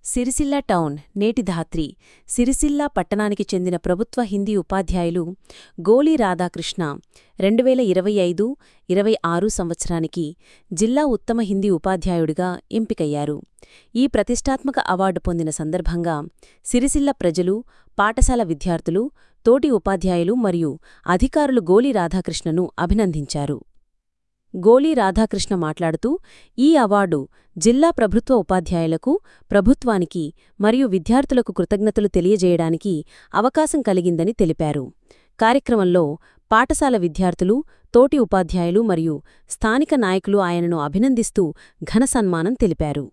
Sircilla town నేటి ధాత్రి సిరిసిల్ల పట్టణానికి చెందిన ప్రభుత్వ హిందీ ఉపాధ్యాయులు గోలి రాధాకృష్ణ రెండు వేల ఇరవై ఐదు ఇరవై ఆరు సంవత్సరానికి జిల్లా ఉత్తమ హిందీ ఉపాధ్యాయుడిగా ఎంపికయ్యారు ఈ ప్రతిష్టాత్మక అవార్డు పొందిన సందర్భంగా సిరిసిల్ల ప్రజలు పాఠశాల విద్యార్థులు తోటి ఉపాధ్యాయులు మరియు అధికారులు గోలి రాధాకృష్ణను అభినందించారు గోలీ రాధాకృష్ణ మాట్లాడుతూ ఈ అవార్డు జిల్లా ప్రభుత్వ ఉపాధ్యాయులకు ప్రభుత్వానికి మరియు విద్యార్థులకు కృతజ్ఞతలు తెలియజేయడానికి అవకాశం కలిగిందని తెలిపారు కార్యక్రమంలో పాఠశాల విద్యార్థులు తోటి ఉపాధ్యాయులు మరియు స్థానిక నాయకులు ఆయనను అభినందిస్తూ ఘన సన్మానం తెలిపారు